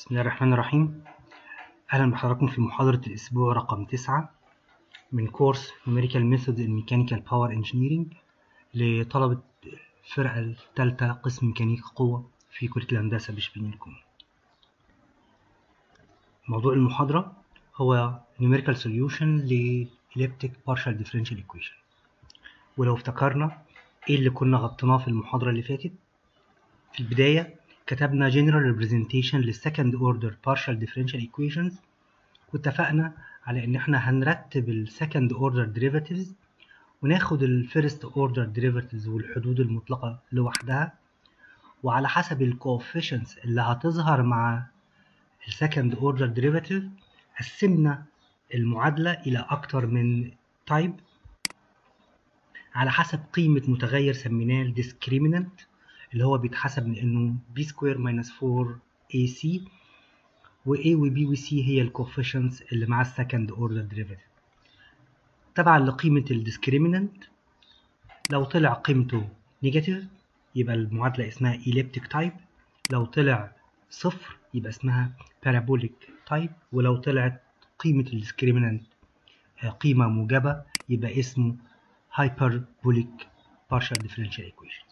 بسم الله الرحمن الرحيم أهلا بحضراتكم في محاضرة الأسبوع رقم تسعة من كورس Numerical Methods in Mechanical Power Engineering لطلبة الفرقة الثالثة قسم ميكانيكا قوة في كلية الهندسة بشبين الكون موضوع المحاضرة هو Numerical Solution ل Elliptic Partial Differential Equation ولو افتكرنا ايه اللي كنا غطيناه في المحاضرة اللي فاتت في البداية كتبنا general representation للسكند order partial differential equations واتفقنا على ان احنا هنرتب السكند order derivatives وناخد الفيرست order derivatives والحدود المطلقة لوحدها وعلى حسب الكوفيشنتس اللي هتظهر مع السكند order derivative قسمنا المعادلة إلى أكتر من type على حسب قيمة متغير سميناه الديسكريمنت اللي هو بيتحسب من انه b سكوير ماينس 4 ac و a و b و c هي الكوفيشنتس اللي مع السكند اوردر ديريفيتيف تبعا لقيمة الديسكريمنت لو طلع قيمته نيجاتيف يبقى المعادلة اسمها elliptic تايب لو طلع صفر يبقى اسمها parabolic تايب ولو طلعت قيمة الديسكريمنت قيمة موجبة يبقى اسمه hyperbolic partial differential equation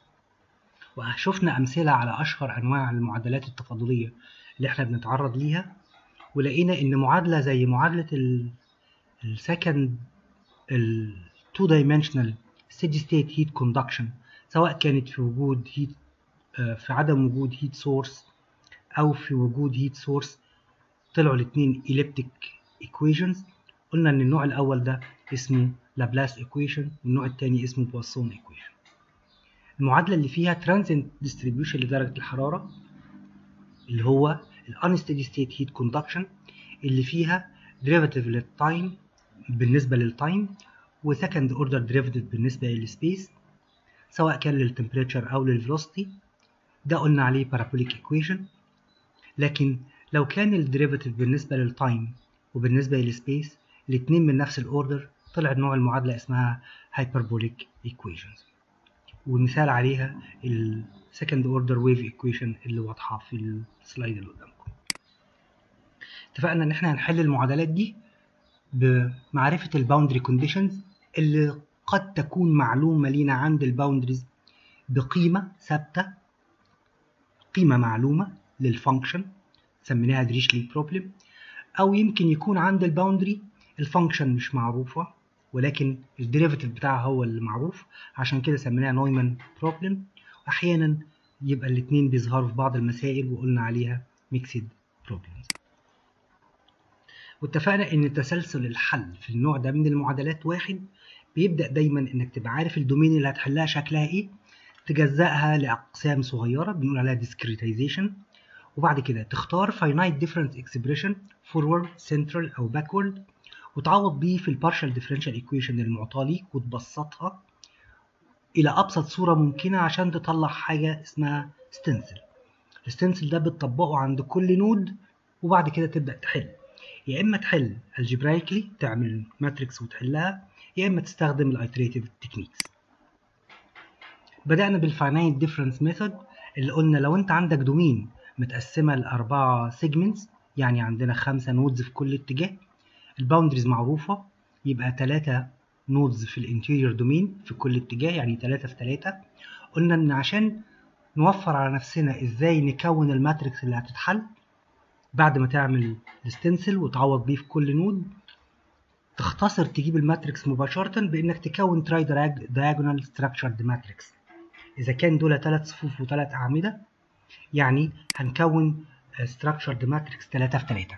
وشفنا أمثلة على أشهر أنواع المعادلات التفاضلية اللي احنا بنتعرض ليها ولقينا إن معادلة زي معادلة السكند ال two dimensional steady state heat conduction سواء كانت في وجود heat في عدم وجود heat source أو في وجود heat source طلعوا الاتنين elliptic equations قلنا إن النوع الأول ده اسمه لابلاس equation والنوع التاني اسمه بواسون equation المعادلة اللي فيها transient distribution لدرجة الحرارة اللي هو ال unsteady state heat conduction اللي فيها derivative للتايم بالنسبة للتايم و second order derivative بالنسبة للسبيس سواء كان للتمبريتشر أو للفيلوسيتي ده قلنا عليه parabolic equation لكن لو كان الديريفاتيف بالنسبة للتايم وبالنسبة للسبيس الاتنين من نفس الاوردر طلع نوع المعادلة اسمها hyperbolic equations ومثال عليها ال second order wave equation اللي واضحة في السلايد اللي قدامكم اتفقنا ان احنا هنحل المعادلات دي بمعرفة الباوندري conditions اللي قد تكون معلومة لينا عند الباوندريز بقيمة ثابتة قيمة معلومة للفانكشن سميناها دريشلي بروبلم او يمكن يكون عند الباوندري الفانكشن مش معروفة ولكن الديريفاتيف بتاعها هو اللي معروف عشان كده سميناها نويمان بروبلم واحيانا يبقى الاثنين بيظهروا في بعض المسائل وقلنا عليها ميكسد بروبلمز واتفقنا ان تسلسل الحل في النوع ده من المعادلات واحد بيبدا دايما انك تبقى عارف الدومين اللي هتحلها شكلها ايه تجزأها لاقسام صغيره بنقول عليها ديسكريتايزيشن وبعد كده تختار finite difference expression forward central او backward وتعوض بيه في البارشال ديفرنشال ايكويشن المعطاه ليك وتبسطها الى ابسط صوره ممكنه عشان تطلع حاجه اسمها ستنسل الستنسل ده بتطبقه عند كل نود وبعد كده تبدا تحل يا اما تحل algebraically تعمل ماتريكس وتحلها يا اما تستخدم الايتريتيف تكنيكس بدانا بالفاينايت ديفرنس ميثود اللي قلنا لو انت عندك دومين متقسمه لاربعه سيجمنتس يعني عندنا خمسه نودز في كل اتجاه الباوندريز معروفة يبقى 3 نودز في الانتيريور دومين في كل اتجاه يعني 3 في 3 قلنا ان عشان نوفر على نفسنا ازاي نكون الماتريكس اللي هتتحل بعد ما تعمل الستنسل وتعوض بيه في كل نود تختصر تجيب الماتريكس مباشرة بانك تكون تراي diagonal structured ماتريكس اذا كان دول ثلاث صفوف وثلاث اعمدة يعني هنكون structured ماتريكس 3 في 3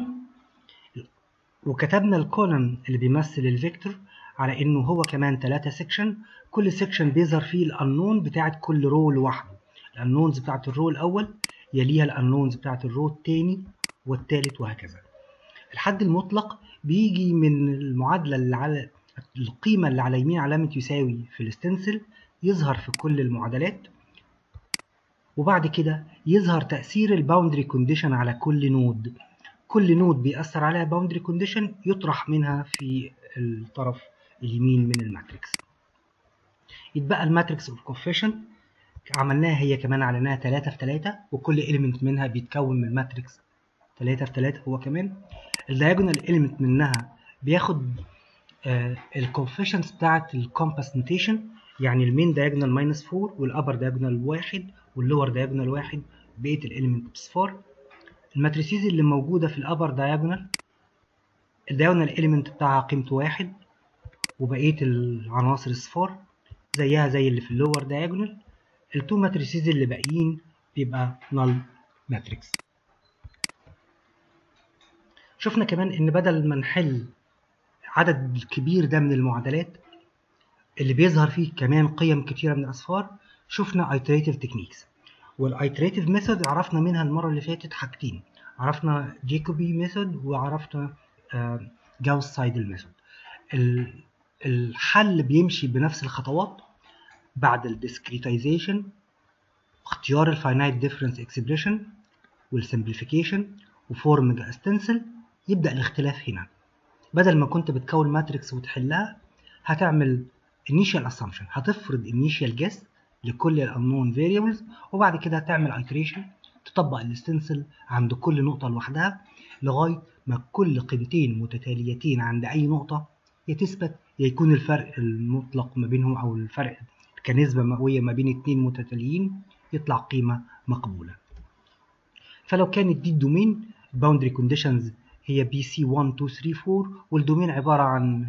وكتبنا الكولن اللي بيمثل الفيكتور على انه هو كمان 3 سيكشن كل سيكشن بيظهر فيه الانون بتاعت كل رو لوحده الانونز بتاعت الرو الاول يليها الانونز بتاعت الرو الثاني والثالث وهكذا الحد المطلق بيجي من المعادله اللي على القيمه اللي على يمين علامه يساوي في الستنسل يظهر في كل المعادلات وبعد كده يظهر تاثير الباوندري كونديشن على كل نود كل نود بيأثر عليها باوندري كونديشن يطرح منها في الطرف اليمين من الماتريكس يتبقى الماتريكس اوف كوفيشن عملناها هي كمان على انها 3 في 3 وكل element منها بيتكون من ماتريكس 3 في 3 هو كمان الدياجونال element منها بياخد الكوفيشنتس بتاعت الكومباس نوتيشن يعني المين دايجونال ماينس 4 والابر دايجونال 1 واللور دايجونال 1 بقيه الاليمنت بصفار الماتريسيز اللي موجوده في الابر دايجونال الدايجونال اليمنت بتاعها قيمته 1 وبقيه العناصر صفار زيها زي اللي في اللور دايجونال التو ماتريسيز اللي باقيين بيبقى نل ماتريكس شفنا كمان ان بدل ما نحل عدد كبير ده من المعادلات اللي بيظهر فيه كمان قيم كتيرة من الأصفار شفنا iterative techniques والايتريتيف ميثود عرفنا منها المرة اللي فاتت حاجتين عرفنا جيكوبي ميثود وعرفنا جاوس سايدل ميثود الحل بيمشي بنفس الخطوات بعد الديسكريتايزيشن اختيار الفاينايت ديفرنس اكسبريشن والسمبليفيكيشن وفورمنج استنسل يبدأ الاختلاف هنا بدل ما كنت بتكون ماتريكس وتحلها هتعمل initial assumption هتفرض initial guess لكل ال unknown variables وبعد كده هتعمل iteration تطبق الاستنسل عند كل نقطة لوحدها لغاية ما كل قيمتين متتاليتين عند أي نقطة يا تثبت يا يكون الفرق المطلق ما بينهم أو الفرق كنسبة مئوية ما بين اتنين متتاليين يطلع قيمة مقبولة فلو كانت دي الدومين boundary conditions هي بي سي 1 2 3 4 والدومين عبارة عن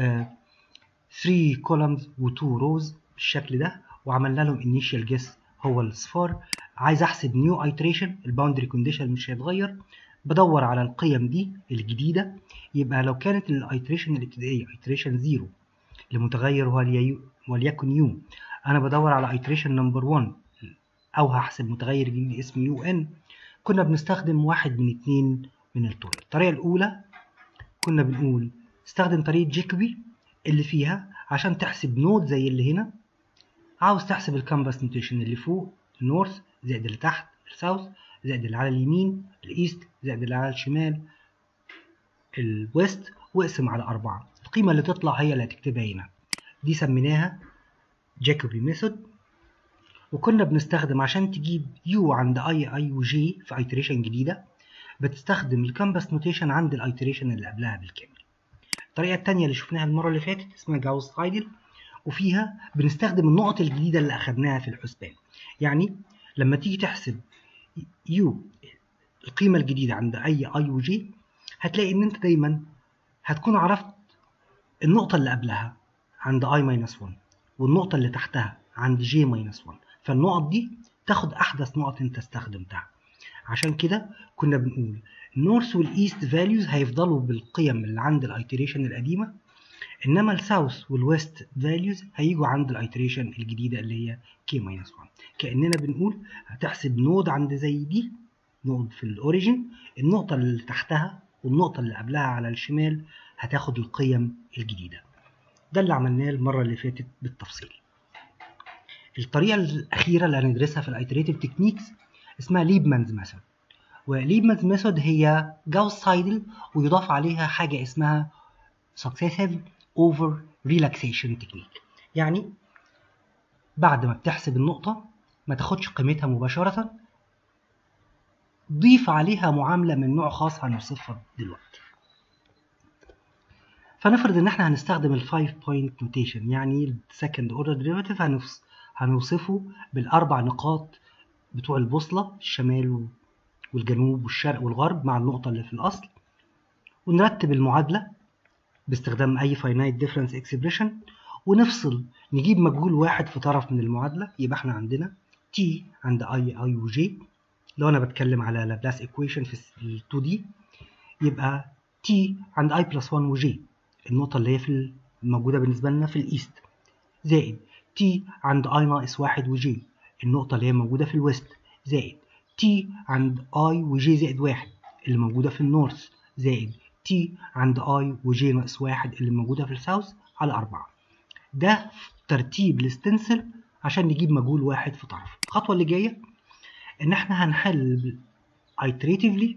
3 columns و 2 rows بالشكل ده وعملنا لهم initial guess هو الصفار عايز احسب نيو iteration الباوندري كونديشن مش هيتغير بدور على القيم دي الجديدة يبقى لو كانت الايتريشن الابتدائية iteration 0 لمتغير وليكن يو انا بدور على iteration نمبر 1 او هحسب متغير جديد اسمه يو ان كنا بنستخدم واحد من اتنين من الطرق الطريقة الأولى كنا بنقول استخدم طريقة جيكوبي اللي فيها عشان تحسب نود زي اللي هنا عاوز تحسب الكامباس نوتيشن اللي فوق النورث زائد اللي تحت الساوث زائد اللي على اليمين الايست زائد اللي على الشمال الويست واقسم على أربعة القيمة اللي تطلع هي اللي هتكتبها هنا دي سميناها جاكوبي ميثود وكنا بنستخدم عشان تجيب يو عند اي اي وجي في ايتريشن جديدة بتستخدم الكامباس نوتيشن عند الايتريشن اللي قبلها بالكامل الطريقة التانية اللي شفناها المرة اللي فاتت اسمها جاوس سايدل وفيها بنستخدم النقط الجديدة اللي أخدناها في الحسبان يعني لما تيجي تحسب يو القيمة الجديدة عند أي اي وجي هتلاقي إن أنت دايما هتكون عرفت النقطة اللي قبلها عند اي ماينس 1 والنقطة اللي تحتها عند جي ماينس 1 فالنقط دي تاخد أحدث نقط أنت استخدمتها عشان كده كنا بنقول النورث والايست فاليوز هيفضلوا بالقيم اللي عند الايتريشن القديمه انما الساوث والويست فاليوز هيجوا عند الايتريشن الجديده اللي هي كي ماينس 1 كاننا بنقول هتحسب نود عند زي دي نود في الاوريجن النقطه اللي تحتها والنقطه اللي قبلها على الشمال هتاخد القيم الجديده ده اللي عملناه المره اللي فاتت بالتفصيل الطريقه الاخيره اللي هندرسها في الايتريتيف تكنيكس اسمها ليبمانز ميثود وليبمانز ميثود هي جاوس سايدل ويضاف عليها حاجة اسمها successive over relaxation technique يعني بعد ما بتحسب النقطة ما تاخدش قيمتها مباشرة ضيف عليها معاملة من نوع خاص هنوصفها دلوقتي فنفرض ان احنا هنستخدم ال 5 point notation يعني ال second order derivative هنوصفه بالاربع نقاط بتوع البوصلة الشمال والجنوب والشرق والغرب مع النقطة اللي في الأصل ونرتب المعادلة باستخدام أي finite difference expression ونفصل نجيب مجهول واحد في طرف من المعادلة يبقى احنا عندنا t عند i i و j لو أنا بتكلم على لابلاس equation في ال 2D يبقى t عند i plus 1 و j النقطة اللي هي في الموجودة بالنسبة لنا في الإيست زائد t عند i ناقص 1 و j النقطة اللي هي موجودة في الويست زائد t عند i و j زائد واحد اللي موجودة في النورث زائد t عند i و j ناقص واحد اللي موجودة في الساوث على أربعة ده ترتيب الاستنسل عشان نجيب مجهول واحد في طرف الخطوة اللي جاية إن إحنا هنحل iteratively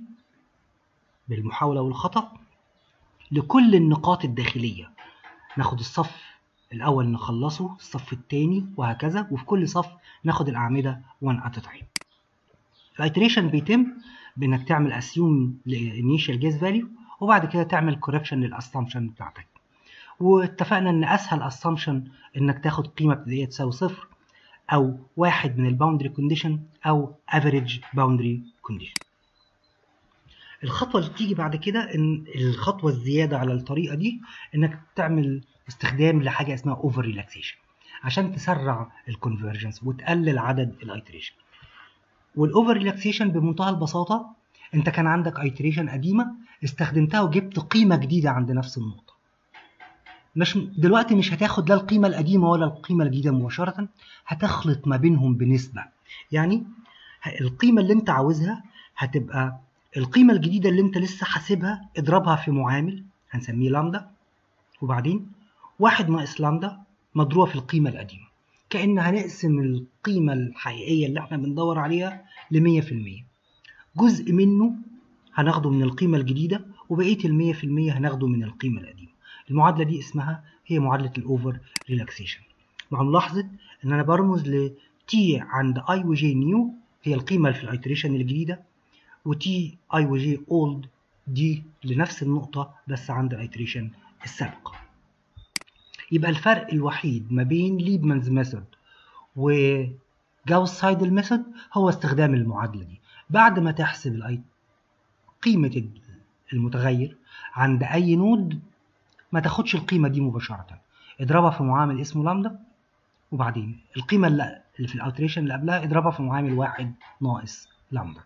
بالمحاولة والخطأ لكل النقاط الداخلية ناخد الصف الاول نخلصه الصف الثاني وهكذا وفي كل صف ناخد الاعمده 1 at a time الايتريشن بيتم بانك تعمل اسيوم للانيشال جيز فاليو وبعد كده تعمل كوركشن للاسامبشن بتاعتك واتفقنا ان اسهل اسامبشن انك تاخد قيمه ابتدائيه تساوي صفر او واحد من الباوندري كونديشن او افريج باوندري كونديشن الخطوه اللي بتيجي بعد كده ان الخطوه الزياده على الطريقه دي انك تعمل استخدام لحاجه اسمها اوفر ريلاكسيشن عشان تسرع الكونفرجنس وتقلل عدد الايتريشن والاوفر ريلاكسيشن بمنتهى البساطه انت كان عندك ايتريشن قديمه استخدمتها وجبت قيمه جديده عند نفس النقطه مش دلوقتي مش هتاخد لا القيمه القديمه ولا القيمه الجديده مباشره هتخلط ما بينهم بنسبه يعني القيمه اللي انت عاوزها هتبقى القيمه الجديده اللي انت لسه حاسبها اضربها في معامل هنسميه لامدا وبعدين واحد ناقص لامدا مضروبه في القيمه القديمه كأن هنقسم القيمة الحقيقية اللي احنا بندور عليها ل 100% جزء منه هناخده من القيمة الجديدة وبقية ال 100% هناخده من القيمة القديمة المعادلة دي اسمها هي معادلة الأوفر ريلاكسيشن مع ملاحظة إن أنا برمز ل T عند I و J نيو هي القيمة في الايتريشن الجديدة و T I و J old دي لنفس النقطة بس عند الايتريشن السابقة يبقى الفرق الوحيد ما بين ليبمانز ميثود وجاوس سايدل ميثود هو استخدام المعادلة دي بعد ما تحسب الاي قيمة المتغير عند أي نود ما تاخدش القيمة دي مباشرة اضربها في معامل اسمه لامدا وبعدين القيمة اللي في الاوتريشن اللي قبلها اضربها في معامل واحد ناقص لامدا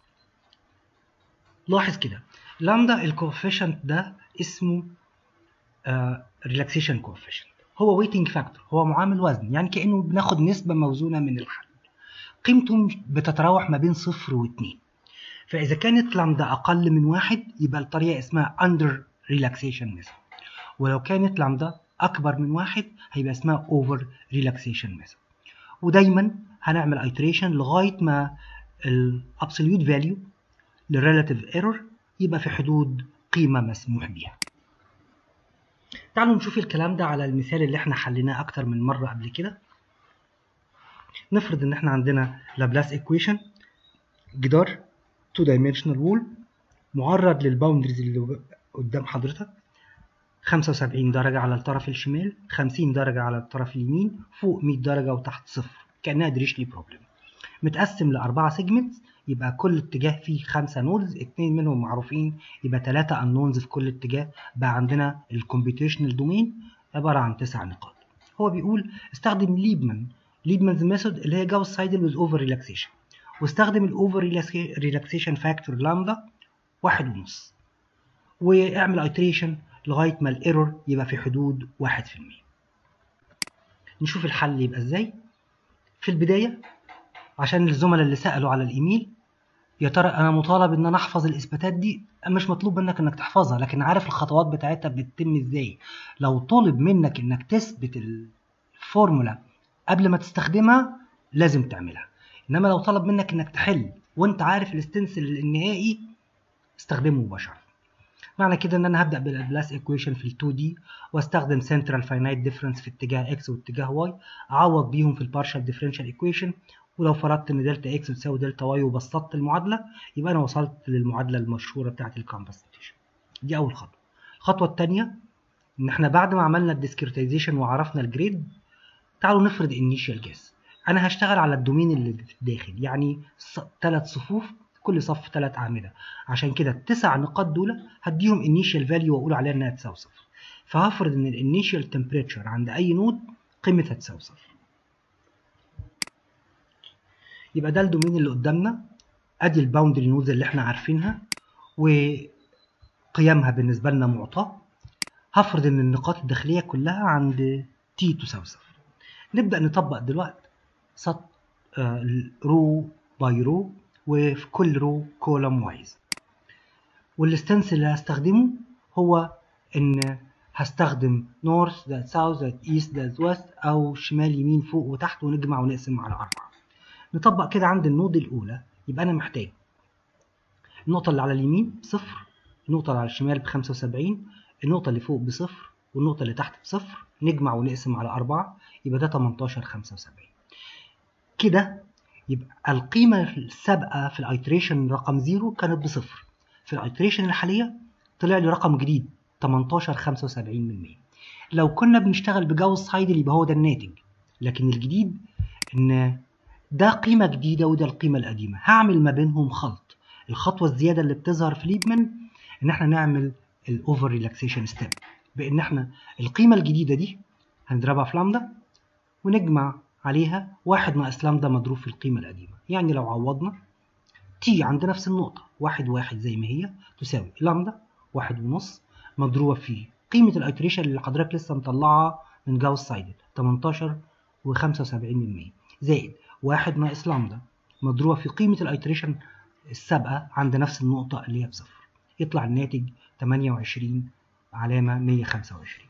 لاحظ كده لامدا الكوفيشنت ده اسمه ريلاكسيشن كوفيشنت هو ويتنج فاكتور هو معامل وزن يعني كانه بناخد نسبه موزونه من الحل قيمته بتتراوح ما بين صفر واثنين فاذا كانت لامدا اقل من واحد يبقى الطريقه اسمها اندر ريلاكسيشن ميثود ولو كانت لامدا اكبر من واحد هيبقى اسمها اوفر ريلاكسيشن ميثود ودايما هنعمل ايتريشن لغايه ما الابسوليوت فاليو للريلاتيف ايرور يبقى في حدود قيمه مسموح بيها تعالوا نشوف الكلام ده على المثال اللي احنا حليناه اكتر من مره قبل كده نفرض ان احنا عندنا لابلاس ايكويشن جدار تو دايمنشنال وول معرض للباوندريز اللي قدام حضرتك 75 درجة على الطرف الشمال 50 درجة على الطرف اليمين فوق 100 درجة وتحت صفر كأنها دريشلي بروبلم متقسم لأربعة سيجمنتس يبقى كل اتجاه فيه خمسة نودز اتنين منهم معروفين يبقى تلاتة انونز في كل اتجاه بقى عندنا الكمبيوتيشنال دومين عبارة عن تسع نقاط هو بيقول استخدم ليبمان ليبمانز ميثود اللي هي جاوس سايدل ويز اوفر ريلاكسيشن واستخدم الاوفر ريلاكسيشن فاكتور لامدا واحد ونص واعمل ايتريشن لغاية ما الايرور يبقى في حدود واحد في المية نشوف الحل يبقى ازاي في البداية عشان الزملاء اللي سألوا على الإيميل يا ترى أنا مطالب إن أنا أحفظ الإثباتات دي مش مطلوب منك إنك تحفظها لكن عارف الخطوات بتاعتها بتتم إزاي لو طلب منك إنك تثبت الفورمولا قبل ما تستخدمها لازم تعملها إنما لو طلب منك إنك تحل وأنت عارف الاستنسل النهائي استخدمه مباشرة معنى كده ان انا هبدا بالبلاس ايكويشن في ال2 دي واستخدم سنترال فاينايت ديفرنس في اتجاه اكس واتجاه واي اعوض بيهم في البارشال ديفرنشال ايكويشن ولو فرضت ان دلتا اكس تساوي دلتا واي وبسطت المعادله يبقى انا وصلت للمعادله المشهوره بتاعه الكومبنسيشن دي اول خطوه الخطوه الثانيه ان احنا بعد ما عملنا الديسكريتيزيشن وعرفنا الجريد تعالوا نفرض انيشال جيس انا هشتغل على الدومين اللي في الداخل يعني ثلاث صفوف كل صف ثلاث اعمده عشان كده التسع نقاط دول هديهم انيشال فاليو واقول عليها انها تساوي صفر فهفرض ان الانيشال تمبريتشر عند اي نود قيمتها تساوي صفر يبقى ده الدومين اللي قدامنا ادي الباوندري نودز اللي احنا عارفينها وقيمها بالنسبه لنا معطاه هفرض ان النقاط الداخليه كلها عند تي تساوي صفر نبدا نطبق دلوقتي سط رو باي رو وفي كل رو كولوم وايز والستنس اللي هستخدمه هو ان هستخدم نورث ذات ساوث ذات ايست ذات ويست او شمال يمين فوق وتحت ونجمع ونقسم على أربعة نطبق كده عند النود الأولى يبقى أنا محتاج النقطة اللي على اليمين بصفر النقطة اللي على الشمال بخمسة وسبعين النقطة اللي فوق بصفر والنقطة اللي تحت بصفر نجمع ونقسم على 4 يبقى ده 18 75 كده يبقى القيمة السابقة في الايتريشن رقم 0 كانت بصفر في الايتريشن الحالية طلع لي رقم جديد 18 75 من 100 لو كنا بنشتغل بجو السايدل يبقى هو ده الناتج لكن الجديد ان ده قيمة جديدة وده القيمة القديمة هعمل ما بينهم خلط الخطوة الزيادة اللي بتظهر في ليبمان ان احنا نعمل الاوفر ريلاكسيشن ستيب بان احنا القيمة الجديدة دي هنضربها في لامدا ونجمع عليها واحد ناقص لامدا مضروب في القيمة القديمة يعني لو عوضنا تي عند نفس النقطة واحد واحد زي ما هي تساوي لامدا واحد ونص مضروبة في قيمة الايتريشن اللي حضرتك لسه مطلعها من جاوس سايدل 18 و75 من 100 زائد واحد ناقص لامدا مضروبة في قيمة الايتريشن السابقة عند نفس النقطة اللي هي بصفر يطلع الناتج 28 علامة 125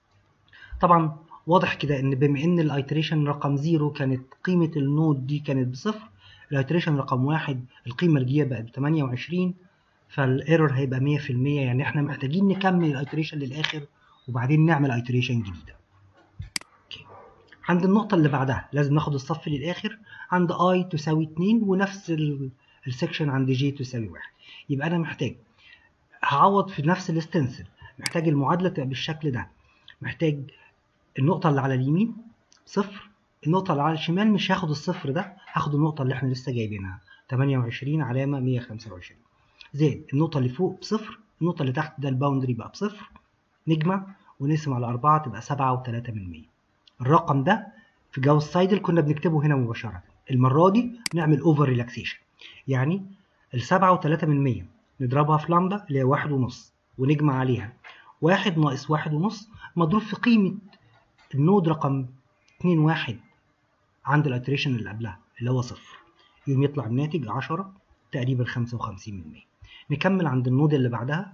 طبعا واضح كده ان بما ان الايتريشن رقم 0 كانت قيمة النود دي كانت بصفر الايتريشن رقم واحد القيمة الجديدة بقت ب 28 فالايرور هيبقى 100% يعني احنا محتاجين نكمل الايتريشن للاخر وبعدين نعمل ايتريشن جديدة أوكي. عند النقطة اللي بعدها لازم ناخد الصف للاخر عند i تساوي 2 ونفس السكشن عند j تساوي 1 يبقى انا محتاج هعوض في نفس الاستنسل محتاج المعادلة تبقى بالشكل ده محتاج النقطة اللي على اليمين صفر النقطة اللي على الشمال مش هاخد الصفر ده هاخد النقطة اللي احنا لسه جايبينها 28 علامة 125 زائد النقطة اللي فوق بصفر النقطة اللي تحت ده الباوندري بقى بصفر نجمع ونقسم على 4 تبقى 7 و3 من 100 الرقم ده في جو السايدل كنا بنكتبه هنا مباشرة المرة دي نعمل اوفر ريلاكسيشن يعني ال 7 و3 من 100 نضربها في لامدا اللي هي واحد ونص ونجمع عليها واحد ناقص واحد ونص مضروب في قيمة النود رقم اتنين واحد عند الاتريشن اللي قبلها اللي هو صفر يوم يطلع الناتج عشرة تقريبا خمسة وخمسين من مية نكمل عند النود اللي بعدها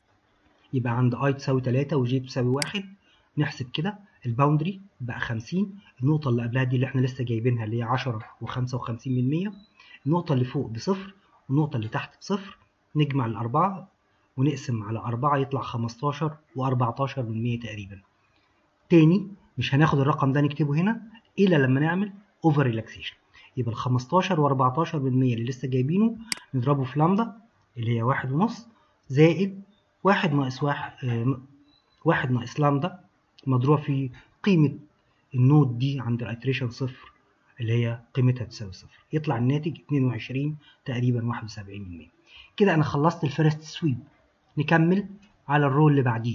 يبقى عند اي تساوي تلاتة وجي تساوي واحد نحسب كده الباوندري بقى خمسين النقطة اللي قبلها دي اللي احنا لسه جايبينها اللي هي عشرة وخمسة وخمسين من مية النقطة اللي فوق بصفر والنقطة اللي تحت بصفر نجمع الأربعة ونقسم على أربعة يطلع خمستاشر وأربعتاشر من مية تقريبا تاني مش هناخد الرقم ده نكتبه هنا إلا لما نعمل أوفر ريلاكسيشن يبقى ال 15 و14 من 100 اللي لسه جايبينه نضربه في لامدا اللي هي واحد ونص زائد واحد ناقص واحد آه واحد ناقص لامدا مضروب في قيمة النود دي عند الايتريشن صفر اللي هي قيمتها تساوي صفر يطلع الناتج 22 تقريبا 71 من 100 كده انا خلصت الفيرست سويب نكمل على الرو اللي بعديه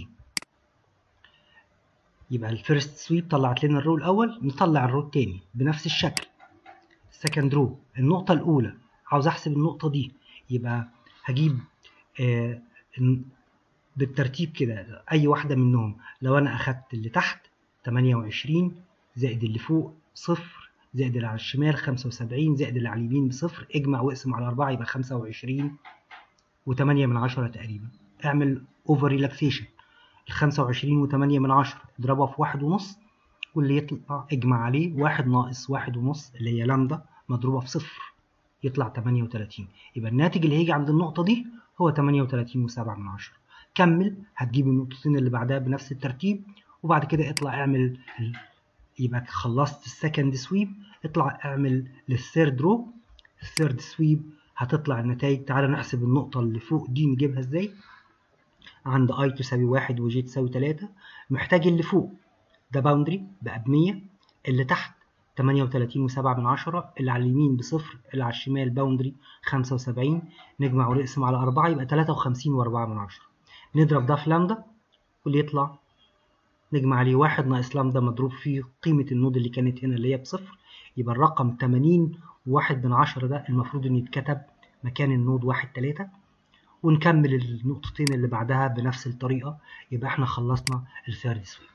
يبقى الفيرست سويب طلعت لنا الرو الاول نطلع الرو الثاني بنفس الشكل السكند رو النقطه الاولى عاوز احسب النقطه دي يبقى هجيب آه بالترتيب كده اي واحده منهم لو انا اخدت اللي تحت 28 زائد اللي فوق صفر زائد اللي على الشمال 75 زائد اللي على اليمين بصفر اجمع واقسم على 4 يبقى 25 و8 من 10 تقريبا اعمل اوفر ريلاكسيشن ال 25 و8 من 10 اضربها في واحد ونص واللي يطلع اجمع عليه واحد ناقص واحد ونص اللي هي لامدا مضروبة في صفر يطلع 38 يبقى الناتج اللي هيجي عند النقطة دي هو 38 و7 من 10 كمل هتجيب النقطتين اللي بعدها بنفس الترتيب وبعد كده اطلع اعمل ال... يبقى خلصت السكند سويب اطلع اعمل للثيرد رو الثيرد سويب هتطلع النتائج تعالى نحسب النقطة اللي فوق دي نجيبها ازاي عند i تساوي واحد وj تساوي تلاتة محتاج اللي فوق ده باوندري بقى بمية اللي تحت تمانية وتلاتين وسبعة من عشرة اللي على اليمين بصفر اللي على الشمال باوندري خمسة وسبعين نجمع ونقسم على أربعة يبقى تلاتة وخمسين وأربعة من عشرة نضرب ده في لامدا واللي يطلع نجمع عليه واحد ناقص لامدا مضروب في قيمة النود اللي كانت هنا اللي هي بصفر يبقى الرقم تمانين وواحد من عشرة ده المفروض إن يتكتب مكان النود واحد تلاتة ونكمل النقطتين اللي بعدها بنفس الطريقة يبقى احنا خلصنا الثيرد سويب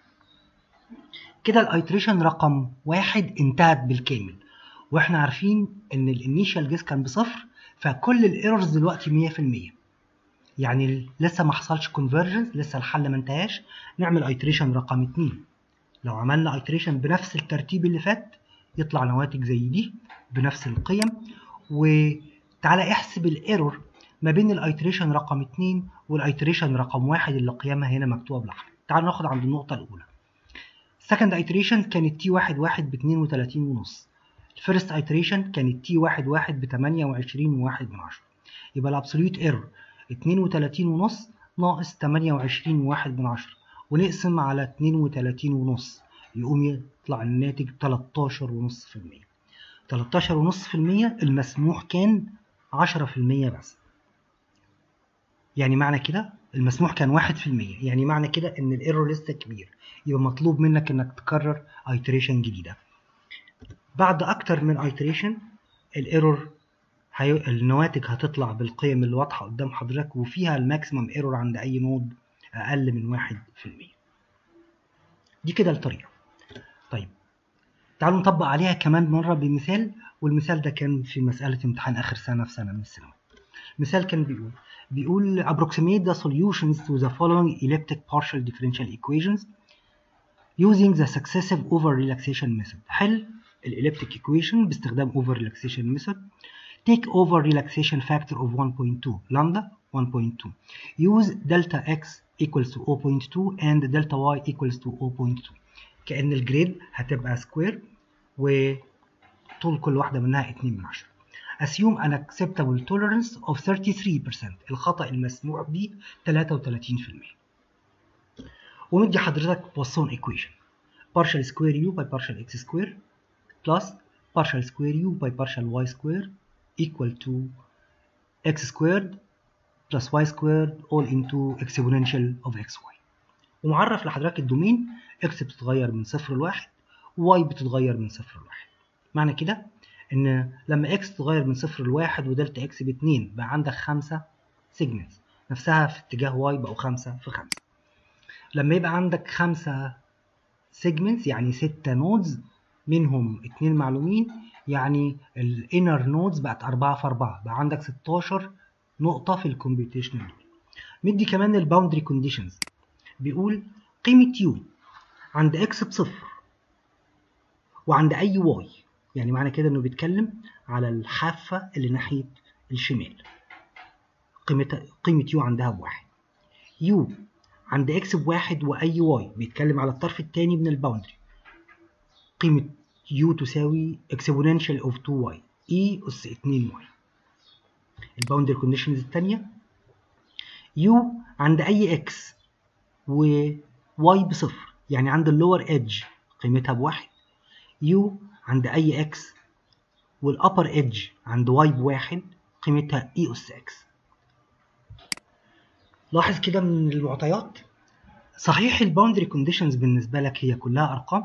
كده الايتريشن رقم واحد انتهت بالكامل واحنا عارفين ان الانيشال جيس كان بصفر فكل الايرورز دلوقتي 100% يعني لسه ما حصلش كونفرجنس لسه الحل ما انتهاش نعمل ايتريشن رقم 2 لو عملنا ايتريشن بنفس الترتيب اللي فات يطلع نواتج زي دي بنفس القيم وتعالى احسب الايرور ما بين الايتريشن رقم 2 والايتريشن رقم 1 اللي قيمها هنا مكتوبه بالاحمر تعالوا ناخد عند النقطه الاولى السكند ايتريشن كانت تي واحد واحد ب 32 ونص الفيرست ايتريشن كانت تي واحد واحد ب 28 وواحد من عشرة يبقى الابسوليوت ايرور 32 ونص ناقص 28 وواحد من عشرة ونقسم على 32 ونص يقوم يطلع الناتج 13 ونص في المية 13 ونص في المية المسموح كان 10 في المية بس يعني معنى كده المسموح كان 1 في المية يعني معنى كده ان الايرور لسه كبير يبقى مطلوب منك انك تكرر ايتريشن جديدة بعد اكتر من ايتريشن الايرور هي... النواتج هتطلع بالقيم اللي واضحة قدام حضرتك وفيها الماكسيمم ايرور عند اي نود اقل من 1 في المية دي كده الطريقة طيب تعالوا نطبق عليها كمان مرة بمثال والمثال ده كان في مسألة امتحان آخر سنة في سنة من السنوات المثال كان بيقول بيقول approximate the solutions to the following elliptic partial differential equations using the successive over relaxation method حل الelliptic equation باستخدام over relaxation method take over relaxation factor of 1.2 lambda 1.2 use delta x equals to 0.2 and delta y equals to 0.2 كأن الجريد هتبقى سكوير وطول كل واحدة منها 2 من 10 assume an acceptable tolerance of 33% الخطأ المسموح به 33% ومدي حضرتك بوسون equation partial square u by partial x square plus partial square u by partial y square equal to x squared plus y squared all into exponential of xy ومعرف لحضرتك الدومين x بتتغير من صفر لواحد y بتتغير من صفر لواحد معنى كده ان لما x تتغير من صفر لواحد ودلتا x باتنين بقى عندك خمسة سيجمنتس نفسها في اتجاه y بقوا خمسة في خمسة لما يبقى عندك خمسة سيجمنتس يعني ستة نودز منهم اتنين معلومين يعني الانر نودز بقت أربعة في أربعة بقى عندك 16 نقطة في الكمبيوتيشنال دول مدي كمان الباوندري كونديشنز بيقول قيمة يو عند اكس بصفر وعند أي واي يعني معنى كده إنه بيتكلم على الحافة اللي ناحية الشمال قيمة قيمة يو عندها بواحد يو عند اكس بواحد وأي واي بيتكلم على الطرف الثاني من الباوندري قيمة يو تساوي exponential of 2y e أس 2y الباوندري كونديشنز الثانية يو عند أي اكس وواي بصفر يعني عند اللور ايدج قيمتها بواحد يو عند اي اكس والابر ايدج عند واي بواحد قيمتها اي اس اكس لاحظ كده من المعطيات صحيح الباوندري كونديشنز بالنسبه لك هي كلها ارقام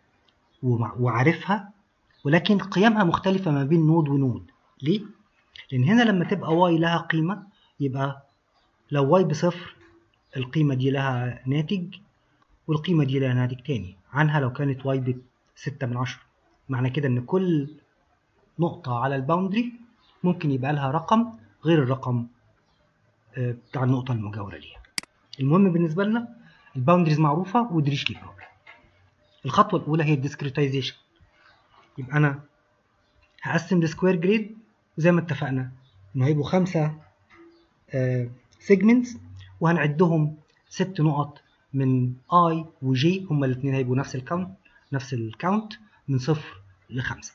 وعارفها ولكن قيمها مختلفه ما بين نود ونود ليه لان هنا لما تبقى واي لها قيمه يبقى لو واي بصفر القيمة دي لها ناتج والقيمة دي لها ناتج تاني عنها لو كانت واي بستة من عشرة معنى كده ان كل نقطة على الباوندري ممكن يبقى لها رقم غير الرقم بتاع النقطة المجاورة ليها المهم بالنسبة لنا الباوندريز معروفة ودريشلي بروبلم الخطوة الأولى هي الديسكريتايزيشن يبقى أنا هقسم السكوير جريد زي ما اتفقنا إنه هيبقوا خمسة سيجمنتس وهنعدهم ست نقط من I و J هما الاثنين هيبقوا نفس الكاونت نفس الكاونت من صفر لخمسة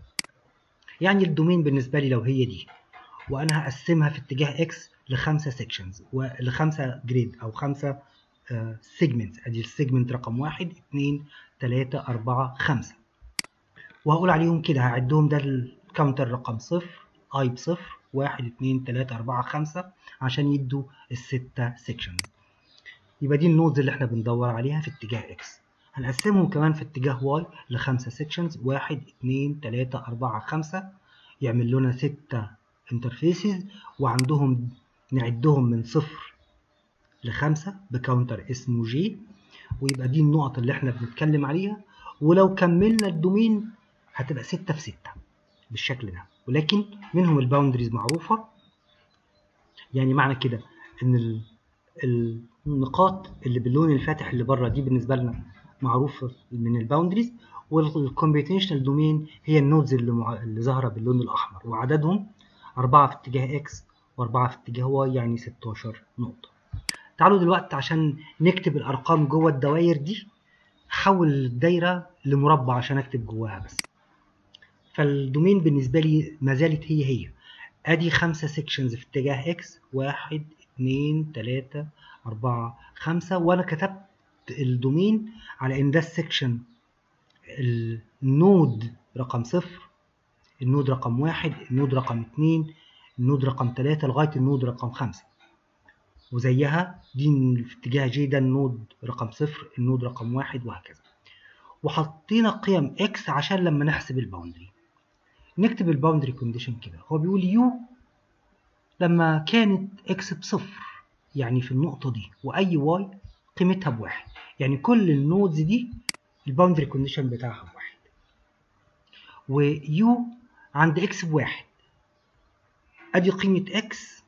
يعني الدومين بالنسبة لي لو هي دي وأنا هقسمها في اتجاه X لخمسة سيكشنز ولخمسة جريد أو خمسة سيجمنت أدي السيجمنت رقم واحد اتنين تلاتة أربعة خمسة وهقول عليهم كده هعدهم ده الكاونتر رقم صفر I بصفر واحد اتنين تلاتة أربعة خمسة عشان يدوا الستة سيكشنز يبقى دي النودز اللي احنا بندور عليها في اتجاه اكس هنقسمهم كمان في اتجاه واي لخمسة سيكشنز واحد اتنين تلاتة أربعة خمسة يعمل لنا ستة انترفيسز وعندهم نعدهم من صفر لخمسة بكاونتر اسمه جي ويبقى دي النقط اللي احنا بنتكلم عليها ولو كملنا الدومين هتبقى ستة في ستة بالشكل ده ولكن منهم الباوندريز معروفة يعني معنى كده ان النقاط اللي باللون الفاتح اللي بره دي بالنسبة لنا معروفة من الباوندريز والكمبيوتيشنال دومين هي النودز اللي, مع... اللي ظاهرة باللون الأحمر وعددهم أربعة في اتجاه إكس وأربعة في اتجاه واي يعني 16 نقطة تعالوا دلوقتي عشان نكتب الأرقام جوه الدوائر دي حول الدايرة لمربع عشان اكتب جواها بس فالدومين بالنسبة لي ما زالت هي هي ادي خمسة سيكشنز في اتجاه اكس واحد اتنين تلاتة اربعة خمسة وانا كتبت الدومين على ان ده السكشن النود رقم صفر النود رقم واحد النود رقم اتنين النود رقم تلاتة لغاية النود رقم خمسة وزيها دي في اتجاه جي ده النود رقم صفر النود رقم واحد وهكذا وحطينا قيم اكس عشان لما نحسب الباوندري نكتب الباوندري كونديشن كده هو بيقول يو لما كانت اكس بصفر يعني في النقطة دي واي واي قيمتها بواحد يعني كل النودز دي الباوندري كونديشن بتاعها بواحد ويو عند اكس بواحد ادي قيمة اكس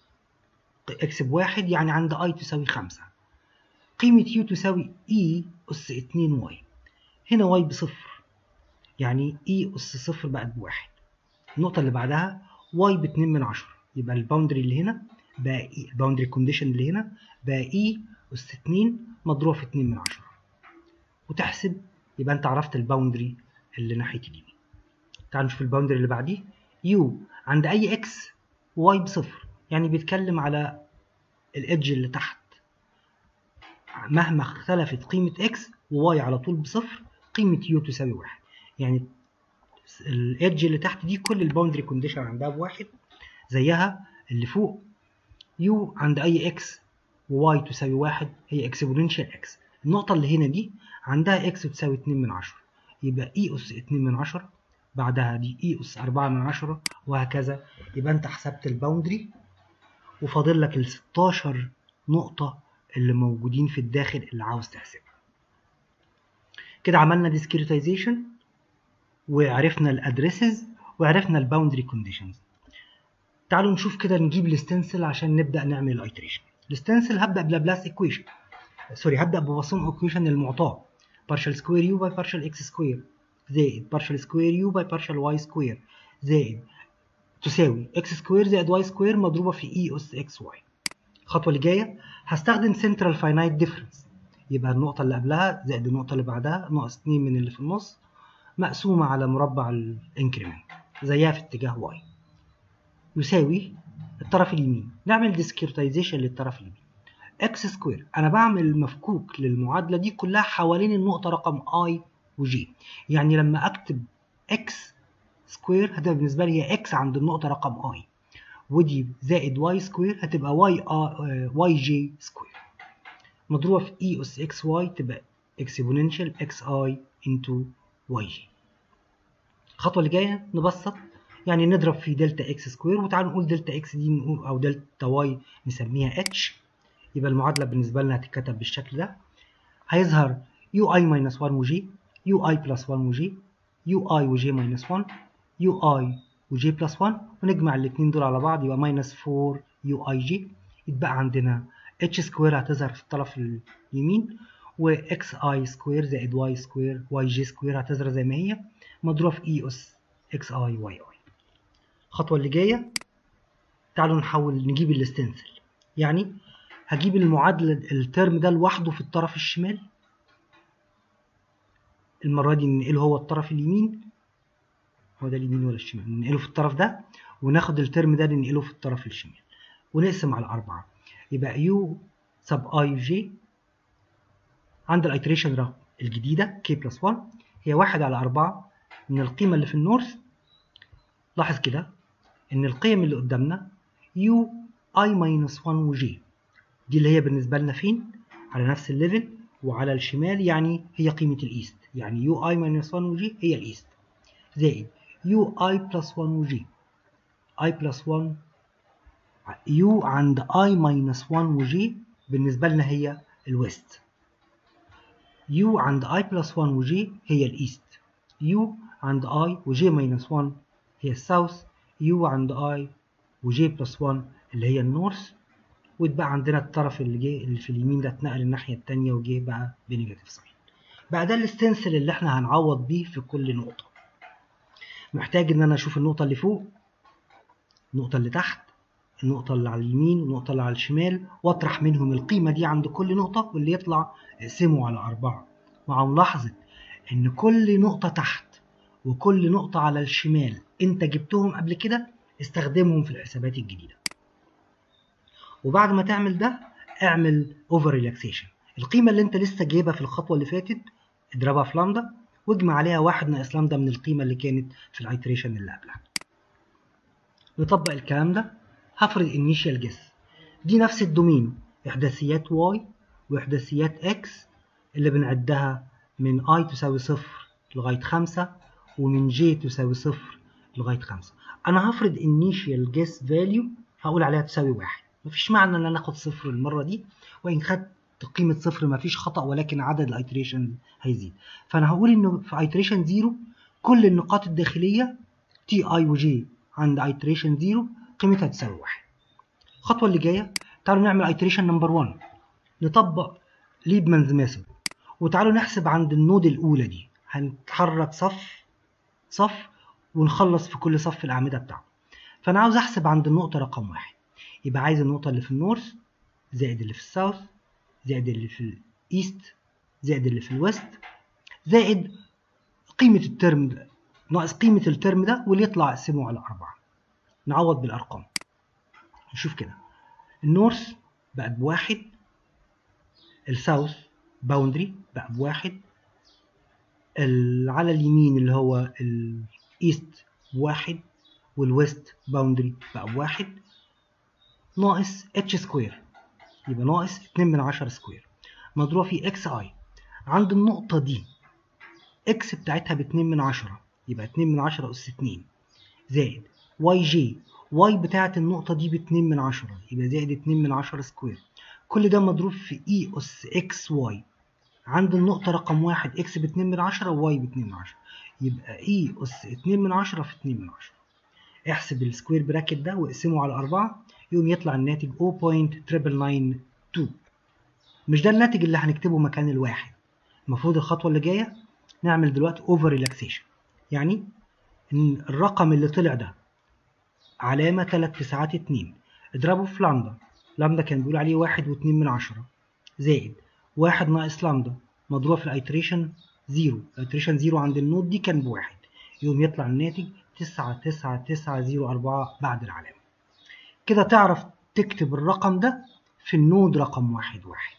اكس بواحد يعني عند اي تساوي خمسة قيمة يو تساوي اي اس اتنين واي هنا واي بصفر يعني اي اس صفر بقت بواحد النقطة اللي بعدها واي باتنين من عشرة يبقى الباوندري اللي هنا بقى اي الباوندري كونديشن اللي هنا بقى اي اس اتنين مضروب في اتنين من عشرة وتحسب يبقى انت عرفت الباوندري اللي ناحية اليمين تعال نشوف الباوندري اللي بعديه يو عند اي اكس واي بصفر يعني بيتكلم على الادج اللي تحت مهما اختلفت قيمة اكس وواي على طول بصفر قيمة يو تساوي واحد يعني الادج اللي تحت دي كل الباوندري كونديشن عندها بواحد زيها اللي فوق يو عند اي اكس وواي تساوي واحد هي اكسبوننشال اكس النقطة اللي هنا دي عندها اكس تساوي اتنين من عشرة يبقى اي اس اتنين من عشرة بعدها دي اي اس اربعة من عشرة وهكذا يبقى انت حسبت الباوندري وفاضل لك ال 16 نقطة اللي موجودين في الداخل اللي عاوز تحسبها كده عملنا ديسكريتايزيشن وعرفنا الادريسز وعرفنا الباوندري كونديشنز تعالوا نشوف كده نجيب الستنسل عشان نبدا نعمل الايتريشن الستنسل هبدا بلابلاس ايكويشن سوري هبدا بباسون ايكويشن المعطاه partial square u by partial x square زائد partial square u by partial y square زائد تساوي x square زائد y square مضروبة في e أس xy الخطوة اللي جاية هستخدم central finite difference يبقى النقطة اللي قبلها زائد النقطة اللي بعدها ناقص 2 من اللي في النص مقسومة على مربع الانكريمنت زيها في اتجاه y يساوي الطرف اليمين نعمل ديسكريتايزيشن للطرف اليمين اكس سكوير انا بعمل مفكوك للمعادله دي كلها حوالين النقطه رقم اي وجي يعني لما اكتب اكس سكوير هتبقى بالنسبه لي هي اكس عند النقطه رقم اي ودي زائد واي سكوير هتبقى واي واي جي سكوير مضروبه في اي اس اكس واي تبقى اكسبوننشال اكس اي انتو واي جي الخطوه اللي جايه نبسط يعني نضرب في دلتا اكس سكوير وتعالوا نقول دلتا اكس دي نقول او دلتا واي نسميها اتش يبقى المعادلة بالنسبة لنا هتتكتب بالشكل ده هيظهر يو اي ماينس 1 وجي يو اي بلس 1 وجي يو اي وجي ماينس 1 يو اي وجي بلس 1 ونجمع الاثنين دول على بعض يبقى ماينس 4 يو اي جي يتبقى عندنا اتش سكوير هتظهر في الطرف اليمين واكس اي سكوير زائد واي سكوير واي جي سكوير هتظهر زي ما هي مضروبة في اي اس اكس اي واي اي الخطوة اللي جاية تعالوا نحاول نجيب الاستنسل يعني هجيب المعادلة الترم ده لوحده في الطرف الشمال المرة دي ننقله هو الطرف اليمين هو ده اليمين ولا الشمال ننقله في الطرف ده وناخد الترم ده ننقله في الطرف الشمال ونقسم على أربعة يبقى يو سب اي جي عند الايتريشن الجديدة k بلس 1 هي واحد على أربعة من القيمة اللي في النورث لاحظ كده إن القيم اللي قدامنا يو اي ماينس 1 وجي دي اللي هي بالنسبة لنا فين على نفس الليفل وعلى الشمال يعني هي قيمة الإيست يعني يو اي ماينس 1 وجي هي الإيست زائد يو اي بلس 1 وجي اي بلس 1 يو عند اي ماينس 1 وجي بالنسبة لنا هي الويست يو عند اي بلس 1 وجي هي الإيست يو عند اي وجي ماينس 1 هي الساوث يو عند اي وجي بلس 1 اللي هي النورث ويتبقى عندنا الطرف اللي جه اللي في اليمين ده اتنقل الناحية التانية وجه بقى بنيجاتيف ساين بقى ده الستنسل اللي احنا هنعوض بيه في كل نقطة محتاج ان انا اشوف النقطة اللي فوق النقطة اللي تحت النقطة اللي على اليمين والنقطة اللي على الشمال واطرح منهم القيمة دي عند كل نقطة واللي يطلع اقسمه على أربعة مع ملاحظة إن كل نقطة تحت وكل نقطة على الشمال أنت جبتهم قبل كده استخدمهم في الحسابات الجديدة وبعد ما تعمل ده اعمل اوفر ريلاكسيشن القيمة اللي انت لسه جايبها في الخطوة اللي فاتت اضربها في لامدا واجمع عليها واحد ناقص لامدا من القيمة اللي كانت في الايتريشن اللي قبلها نطبق الكلام ده هفرض initial guess دي نفس الدومين إحداثيات y وإحداثيات x اللي بنعدها من i تساوي صفر لغاية خمسة ومن j تساوي صفر لغاية خمسة أنا هفرض initial guess value هقول عليها تساوي واحد مفيش معنى إن أنا آخد صفر المرة دي وإن خدت قيمة صفر مفيش خطأ ولكن عدد الايتريشن هيزيد فأنا هقول إنه في ايتريشن زيرو كل النقاط الداخلية تي اي وجي عند ايتريشن زيرو قيمتها تساوي واحد الخطوة اللي جاية تعالوا نعمل ايتريشن نمبر 1 نطبق ليبمانز ميثود وتعالوا نحسب عند النود الأولى دي هنتحرك صف صف ونخلص في كل صف الأعمدة بتاعه فأنا عاوز أحسب عند النقطة رقم واحد يبقى عايز النقطة اللي في النورث زائد اللي في الساوث زائد اللي في الإيست زائد اللي في الويست زائد قيمة الترم ده ناقص قيمة الترم ده واللي يطلع اقسمه على أربعة نعوض بالأرقام نشوف كده النورث بقت بواحد الساوث باوندري بقى بواحد على اليمين اللي هو الايست بواحد والويست باوندري بقى بواحد ناقص اتش سكوير يبقى ناقص اتنين من عشرة سكوير مضروب في اكس اي عند النقطة دي اكس بتاعتها باتنين من عشرة يبقى اتنين من عشرة أس اتنين زائد واي جي واي بتاعت النقطة دي باتنين من عشرة يبقى زائد اتنين من عشرة سكوير كل ده مضروب في اي أس اكس واي عند النقطة رقم واحد اكس باتنين من عشرة وواي باتنين من عشرة يبقى اي أس اتنين من عشرة في اتنين من عشرة احسب السكوير براكت ده واقسمه على أربعة يقوم يطلع الناتج 0.992 مش ده الناتج اللي هنكتبه مكان الواحد المفروض الخطوة اللي جاية نعمل دلوقتي اوفر ريلاكسيشن يعني ان الرقم اللي طلع ده علامة تلات تسعات اتنين اضربه في لامدا لامدا كان بيقول عليه واحد واتنين من عشرة زائد واحد ناقص لامدا مضروبة في الايتريشن زيرو الايتريشن زيرو عند النود دي كان بواحد يقوم يطلع الناتج تسعة تسعة تسعة زيرو أربعة بعد العلامة كده تعرف تكتب الرقم ده في النود رقم واحد واحد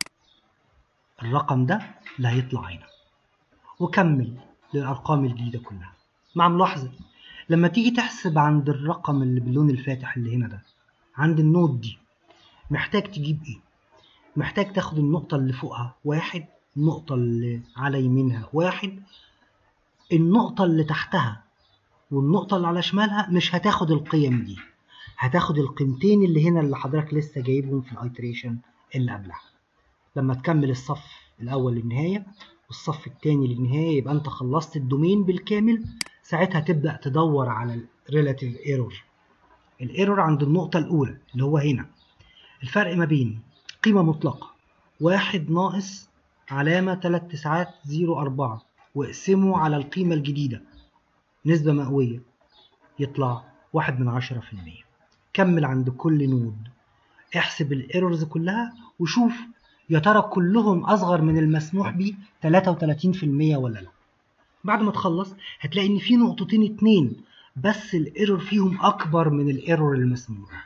الرقم ده اللي هيطلع هنا وكمل للأرقام الجديدة كلها مع ملاحظة لما تيجي تحسب عند الرقم اللي باللون الفاتح اللي هنا ده عند النود دي محتاج تجيب ايه محتاج تاخد النقطة اللي فوقها واحد النقطة اللي على يمينها واحد النقطة اللي تحتها والنقطة اللي على شمالها مش هتاخد القيم دي هتاخد القيمتين اللي هنا اللي حضرتك لسه جايبهم في الايتريشن اللي قبلها لما تكمل الصف الأول للنهاية والصف الثاني للنهاية يبقى أنت خلصت الدومين بالكامل ساعتها تبدأ تدور على الريلاتيف ايرور الايرور عند النقطة الأولى اللي هو هنا الفرق ما بين قيمة مطلقة واحد ناقص علامة تلات تسعات زيرو أربعة واقسمه على القيمة الجديدة نسبة مئوية يطلع واحد من عشرة في المية كمل عند كل نود احسب الايرورز كلها وشوف يا ترى كلهم أصغر من المسموح به 33% ولا لا بعد ما تخلص هتلاقي إن في نقطتين اتنين بس الايرور فيهم أكبر من الايرور المسموح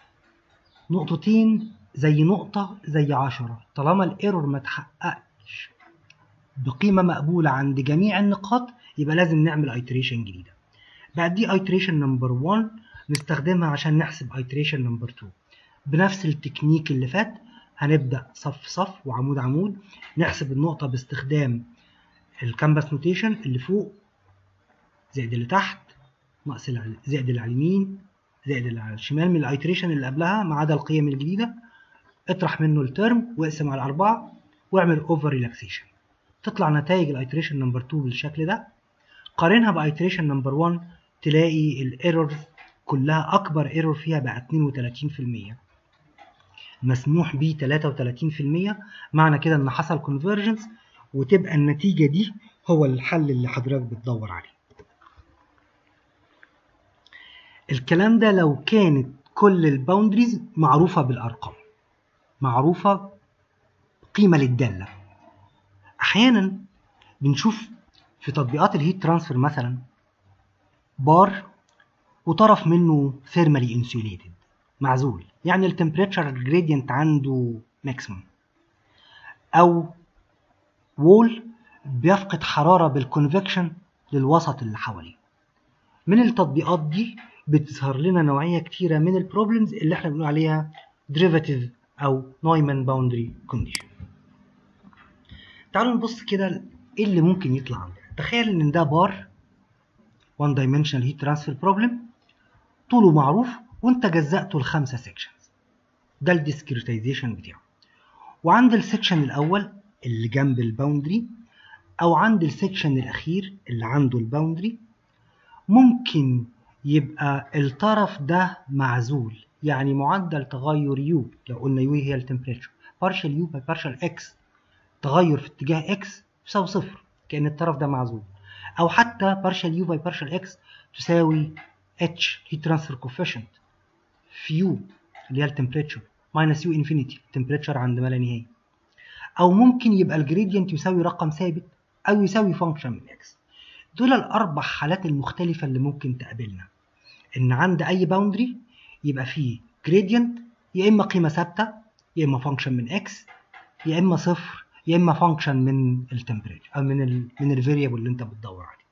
نقطتين زي نقطة زي عشرة طالما الايرور ما تحققش بقيمة مقبولة عند جميع النقاط يبقى لازم نعمل ايتريشن جديدة بعد دي ايتريشن نمبر 1 نستخدمها عشان نحسب ايتريشن نمبر 2 بنفس التكنيك اللي فات هنبدأ صف صف وعمود عمود نحسب النقطة باستخدام الكامباس نوتيشن اللي فوق زائد اللي تحت ناقص زائد اللي على اليمين زائد اللي على الشمال من الايتريشن اللي قبلها ما عدا القيم الجديدة اطرح منه الترم واقسم على أربعة واعمل اوفر ريلاكسيشن تطلع نتائج الايتريشن نمبر 2 بالشكل ده قارنها بايتريشن نمبر 1 تلاقي الايرورز كلها اكبر ايرور فيها بقى 32% مسموح بيه 33% معنى كده ان حصل كونفرجنس وتبقى النتيجة دي هو الحل اللي حضرتك بتدور عليه الكلام ده لو كانت كل الباوندريز معروفة بالأرقام معروفة قيمة للدالة احيانا بنشوف في تطبيقات الهيت ترانسفير مثلا بار وطرف منه ثيرمالي انسيوليتد معزول يعني التمبريتشر جريدينت عنده ماكسيموم او وول بيفقد حرارة بالكونفكشن للوسط اللي حواليه من التطبيقات دي بتظهر لنا نوعية كتيرة من البروبلمز اللي احنا بنقول عليها derivative أو نويمان باوندري كونديشن تعالوا نبص كده ايه اللي ممكن يطلع عندنا تخيل ان ده بار one dimensional heat transfer problem طوله معروف وانت جزأته لخمسة sections ده الديسكريتايزيشن بتاعه وعند السكشن الاول اللي جنب الباوندري او عند السكشن الاخير اللي عنده الباوندري ممكن يبقى الطرف ده معزول يعني معدل تغير يو لو قلنا يو هي التمبريتشر بارشال يو باي بارشال اكس تغير في اتجاه اكس يساوي صفر كأن الطرف ده معزول او حتى بارشال يو باي بارشال اكس تساوي اتش هي ترانسفير كوفيشنت في يو اللي هي التمبريتشر ماينس يو انفينيتي التمبريتشر عند ما لا نهايه او ممكن يبقى الجريدينت يساوي رقم ثابت او يساوي فانكشن من اكس دول الاربع حالات المختلفه اللي ممكن تقابلنا ان عند اي باوندري يبقى فيه جريدينت يا اما قيمه ثابته يا اما فانكشن من اكس يا اما صفر يا اما فانكشن من التمبريتشر او من ال من الفاريبل اللي انت بتدور عليه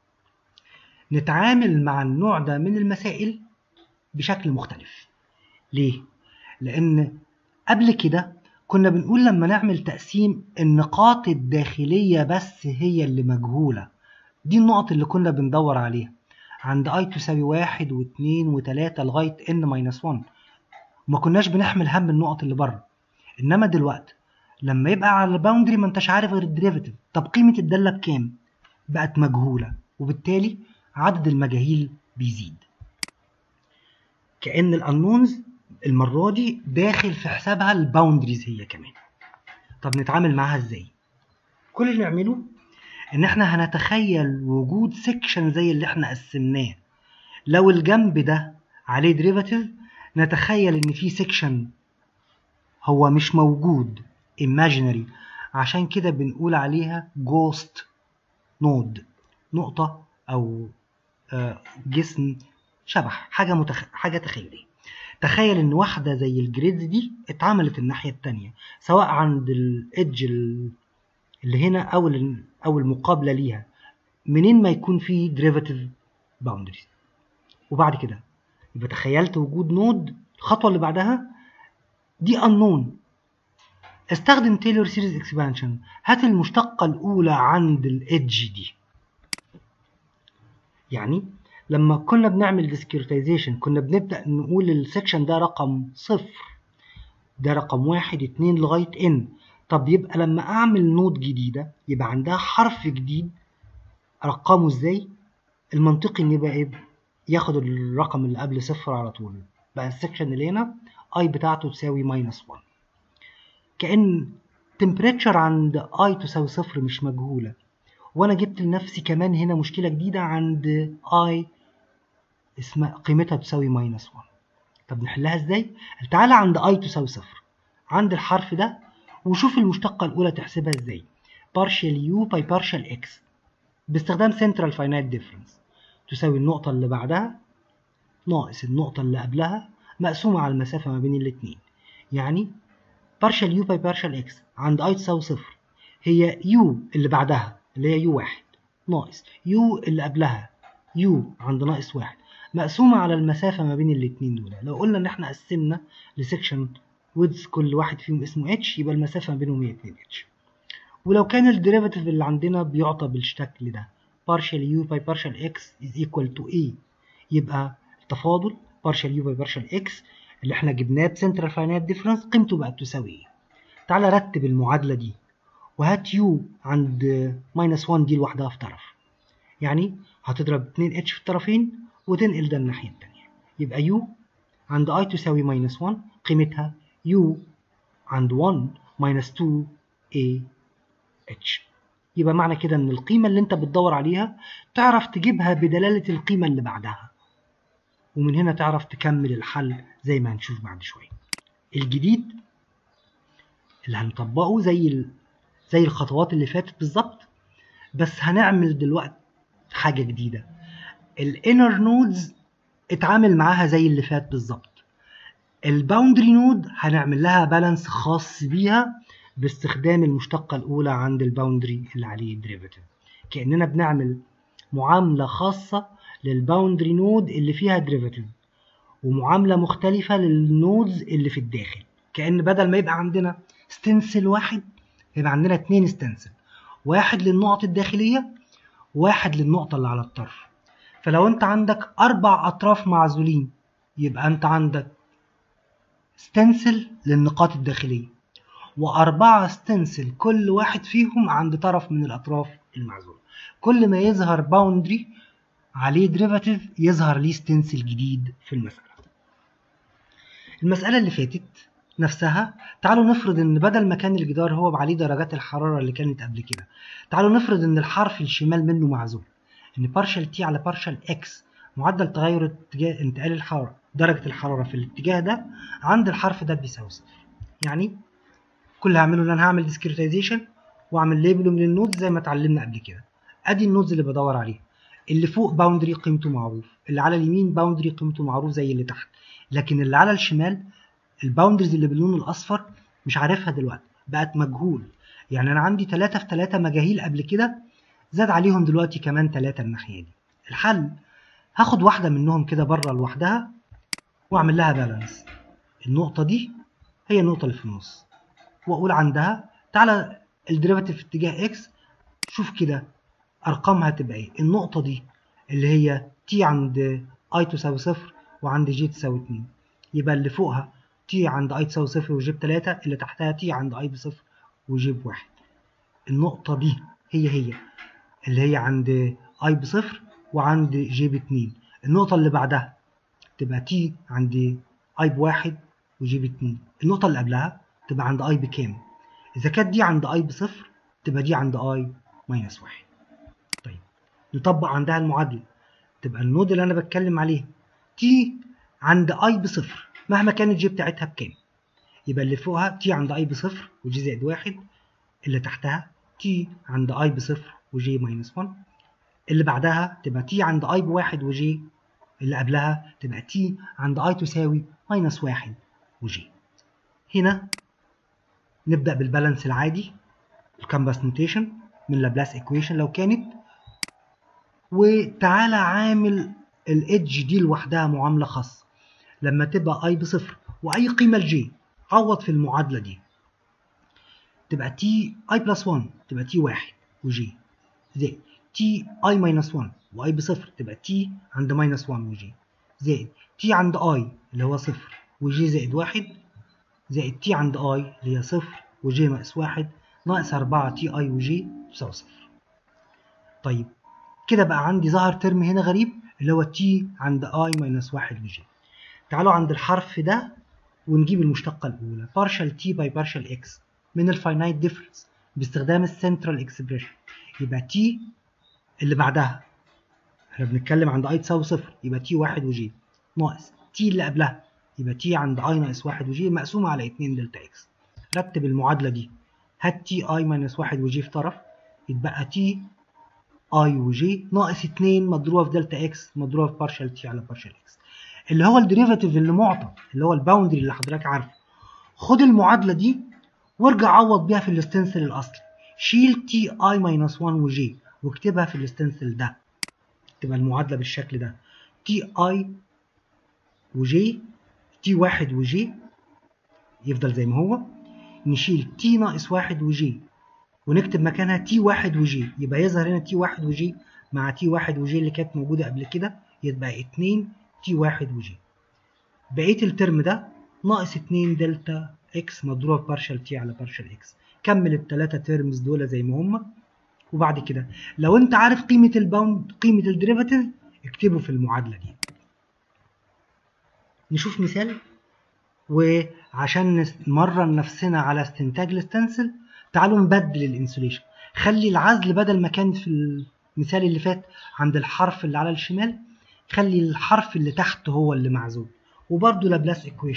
نتعامل مع النوع ده من المسائل بشكل مختلف ليه لان قبل كده كنا بنقول لما نعمل تقسيم النقاط الداخليه بس هي اللي مجهوله دي النقط اللي كنا بندور عليها عند i تساوي واحد واثنين وتلاتة لغاية n ماينس 1 ما كناش بنحمل هم النقط اللي بره انما دلوقتي لما يبقى على الباوندري ما انتش عارف غير الديريفيتيف طب قيمة الدالة بكام؟ بقت مجهولة وبالتالي عدد المجاهيل بيزيد كأن الانونز المرة دي داخل في حسابها الباوندريز هي كمان طب نتعامل معاها ازاي؟ كل اللي نعمله ان احنا هنتخيل وجود سيكشن زي اللي احنا قسمناه لو الجنب ده عليه ديريفاتيف نتخيل ان في سيكشن هو مش موجود imaginary عشان كده بنقول عليها جوست نود نقطة أو جسم شبح حاجة متخ... حاجة تخيلية تخيل إن واحدة زي الجريدز دي اتعملت الناحية التانية سواء عند الإدج اللي هنا أو أو المقابلة ليها منين ما يكون في ديريفاتيف باوندريز وبعد كده يبقى تخيلت وجود نود الخطوة اللي بعدها دي unknown استخدم تايلور سيريز اكسبانشن هات المشتقة الأولى عند الإدج دي يعني لما كنا بنعمل ديسكريتايزيشن كنا بنبدأ نقول السكشن ده رقم صفر ده رقم واحد اتنين لغاية ان طب يبقى لما أعمل نود جديدة يبقى عندها حرف جديد أرقمه ازاي المنطقي إن يبقى ايه ياخد الرقم اللي قبل صفر على طول بقى السكشن اللي هنا اي بتاعته تساوي ماينس 1 كأن temperature عند I تساوي صفر مش مجهولة وأنا جبت لنفسي كمان هنا مشكلة جديدة عند I اسمها قيمتها تساوي ماينس 1 طب نحلها ازاي؟ تعالى عند I تساوي صفر عند الحرف ده وشوف المشتقة الأولى تحسبها ازاي partial u by partial x باستخدام central finite difference تساوي النقطة اللي بعدها ناقص النقطة اللي قبلها مقسومة على المسافة ما بين الاتنين يعني partial u by partial x عند i تساوي صفر هي u اللي بعدها اللي هي u واحد ناقص u اللي قبلها u عند ناقص واحد مقسومة على المسافة ما بين الاتنين دول لو قلنا ان احنا قسمنا لسكشن ويدز كل واحد فيهم اسمه h يبقى المسافة ما بينهم هي 2 h ولو كان الديريفاتيف اللي عندنا بيعطى بالشكل ده partial u by partial x is equal to a يبقى التفاضل partial u by partial x اللي احنا جبناه بسنترال فاينايت ديفرنس قيمته بقت تساوي ايه تعالى رتب المعادله دي وهات يو عند ماينس 1 دي لوحدها في طرف يعني هتضرب 2 اتش في الطرفين وتنقل ده الناحيه الثانيه يبقى يو عند اي تساوي ماينس 1 قيمتها يو عند 1 ماينس 2 اي اتش يبقى معنى كده ان القيمه اللي انت بتدور عليها تعرف تجيبها بدلاله القيمه اللي بعدها ومن هنا تعرف تكمل الحل زي ما هنشوف بعد شوية الجديد اللي هنطبقه زي ال... زي الخطوات اللي فاتت بالظبط بس هنعمل دلوقتي حاجة جديدة الانر نودز اتعامل معاها زي اللي فات بالظبط الباوندري نود هنعمل لها بالانس خاص بيها باستخدام المشتقة الأولى عند الباوندري اللي عليه ديريفيتيف كأننا بنعمل معاملة خاصة للباوندري نود اللي فيها ديريفيتيف ومعاملة مختلفة للنودز اللي في الداخل كأن بدل ما يبقى عندنا ستنسل واحد يبقى عندنا اتنين ستنسل واحد للنقط الداخلية واحد للنقطة اللي على الطرف فلو انت عندك أربع أطراف معزولين يبقى انت عندك ستنسل للنقاط الداخلية وأربعة ستنسل كل واحد فيهم عند طرف من الأطراف المعزولة كل ما يظهر باوندري عليه ديريفاتيف يظهر ليه ستنسل جديد في المسألة المسألة اللي فاتت نفسها تعالوا نفرض ان بدل ما كان الجدار هو عليه درجات الحرارة اللي كانت قبل كده تعالوا نفرض ان الحرف الشمال منه معزول ان بارشل تي على بارشل اكس معدل تغير اتجاه انتقال الحرارة درجة الحرارة في الاتجاه ده عند الحرف ده بيساوي صفر يعني كل اللي هعمله ان انا هعمل ديسكريتايزيشن واعمل ليبل من النودز زي ما اتعلمنا قبل كده ادي النودز اللي بدور عليها اللي فوق باوندري قيمته معروف اللي على اليمين باوندري قيمته معروف زي اللي تحت لكن اللي على الشمال الباوندريز اللي باللون الاصفر مش عارفها دلوقتي بقت مجهول يعني انا عندي 3 في 3 مجاهيل قبل كده زاد عليهم دلوقتي كمان 3 الناحيه دي الحل هاخد واحده منهم كده بره لوحدها واعمل لها بالانس النقطه دي هي النقطه اللي في النص واقول عندها تعالى الديريفاتيف في اتجاه اكس شوف كده ارقامها تبقى ايه النقطه دي اللي هي تي عند اي تساوي صفر وعند جي تساوي 2 يبقى اللي فوقها تي عند اي تساوي صفر وجي بتلاتة اللي تحتها تي عند اي بصفر وجي بواحد النقطة دي هي هي اللي هي عند اي بصفر وعند جي باتنين النقطة اللي بعدها تبقى تي عند اي بواحد وجي باتنين النقطة اللي قبلها تبقى عند اي بكام اذا كانت دي عند اي بصفر تبقى دي عند اي ماينس واحد طيب نطبق عندها المعادلة تبقى النود اللي انا بتكلم عليه تي عند اي بصفر مهما كانت جي بتاعتها بكام يبقى اللي فوقها تي عند اي بصفر وجي زائد واحد اللي تحتها تي عند اي بصفر وجي ماينس 1 اللي بعدها تبقى تي عند اي بواحد وجي اللي قبلها تبقى تي عند اي تساوي ماينس واحد وجي هنا نبدأ بالبالانس العادي الكامباس نوتيشن من لابلاس ايكويشن لو كانت وتعالى عامل الادج دي لوحدها معاملة خاصة لما تبقى اي بصفر واي قيمة لجي عوض في المعادلة دي تبقى تي اي بلس 1 تبقى تي واحد وجي زائد تي اي ماينس 1 واي بصفر تبقى تي عند ماينس 1 وجي زائد تي عند اي اللي هو صفر وجي زائد واحد زائد تي عند اي اللي هي صفر وجي ناقص واحد ناقص 4 تي اي وجي تساوي صفر طيب كده بقى عندي ظهر ترم هنا غريب اللي هو تي عند اي ماينس واحد وجي تعالوا عند الحرف ده ونجيب المشتقة الأولى partial t by partial x من الفاينايت ديفرنس باستخدام السنترال اكسبريشن يبقى t اللي بعدها احنا بنتكلم عند i تساوي صفر يبقى t واحد وجي ناقص t اللي قبلها يبقى t عند i ناقص واحد وجي مقسومة على 2 دلتا x رتب المعادلة دي هات t i ماينس واحد وجي في طرف يتبقى t i وجي ناقص 2 مضروبة في دلتا x مضروبة في partial t على partial x اللي هو الديريفاتيف اللي معطى اللي هو الباوندري اللي حضرتك عارفه خد المعادله دي وارجع عوض بيها في الاستنسل الاصلي شيل تي اي ماينس 1 وجي واكتبها في الاستنسل ده تبقى المعادله بالشكل ده تي اي وجي تي واحد وجي يفضل زي ما هو نشيل تي ناقص واحد وجي ونكتب مكانها تي واحد وجي يبقى يظهر هنا تي واحد وجي مع تي واحد وجي اللي كانت موجوده قبل كده يبقى 2 تي واحد وجي بقية الترم ده ناقص 2 دلتا اكس مضروبة بارشل تي على بارشل اكس كمل التلاتة تيرمز دول زي ما هما وبعد كده لو انت عارف قيمة الباوند قيمة الديريفاتيف اكتبه في المعادلة دي نشوف مثال وعشان نمرن نفسنا على استنتاج الستنسل تعالوا نبدل الانسوليشن خلي العزل بدل ما كان في المثال اللي فات عند الحرف اللي على الشمال خلي الحرف اللي تحت هو اللي معزول وبرده لابلاس ايكويشن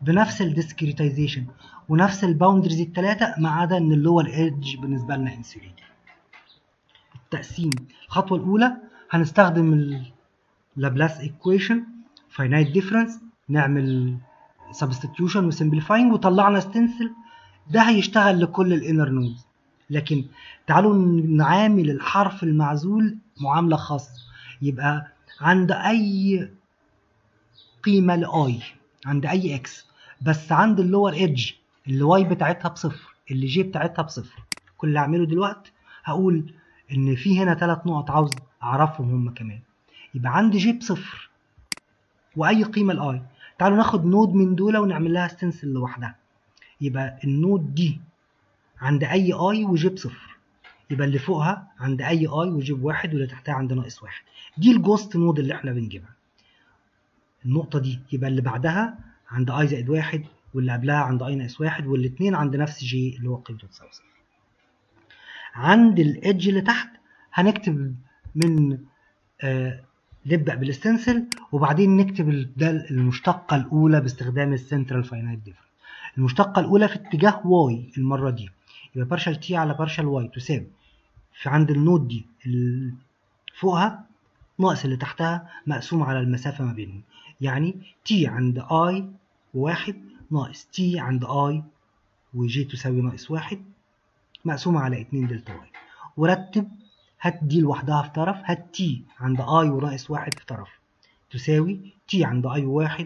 بنفس الديسكريتايزيشن ونفس الباوندريز الثلاثه ما عدا ان اللور ايدج بالنسبه لنا انسوليتد التقسيم الخطوه الاولى هنستخدم اللابلاس ايكويشن فاينايت ديفرنس نعمل سبستيتيوشن وسمبليفاينج وطلعنا ستنسل ده هيشتغل لكل الانر نودز لكن تعالوا نعامل الحرف المعزول معامله خاصه يبقى عند اي قيمه لاي عند اي اكس بس عند اللور ايدج اللي واي بتاعتها بصفر اللي جي بتاعتها بصفر كل اللي هعمله دلوقتي هقول ان في هنا ثلاث نقط عاوز اعرفهم هم كمان يبقى عندي جي بصفر واي قيمه لاي تعالوا ناخد نود من دول ونعمل لها ستنسل لوحدها يبقى النود دي عند اي اي وجي بصفر يبقى اللي فوقها عند اي اي وجي بواحد واللي تحتها عند ناقص واحد دي الجوست نود اللي احنا بنجيبها النقطه دي يبقى اللي بعدها عند اي زائد واحد واللي قبلها عند اي ناقص واحد والاثنين عند نفس جي اللي هو قيمته تساوي صفر عند الايدج اللي تحت هنكتب من آه نبدا بالستنسل وبعدين نكتب ده المشتقه الاولى باستخدام السنترال فاينايت ديفرنس المشتقه الاولى في اتجاه واي المره دي يبقى بارشال تي على بارشال واي تساوي في عند النود دي اللي فوقها ناقص اللي تحتها مقسوم على المسافه ما بينهم يعني تي عند اي وواحد ناقص تي عند اي وجي تساوي ناقص واحد مقسومة على اتنين دلتا واي ورتب هات دي لوحدها في طرف هات تي عند اي وناقص واحد في طرف تساوي تي عند اي وواحد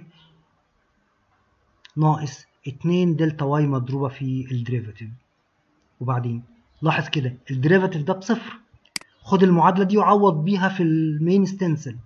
ناقص اتنين دلتا واي مضروبة في الديريفاتيف وبعدين لاحظ كده الديريفاتيف ده بصفر خد المعادلة دي وعوض بيها في المين ستنسل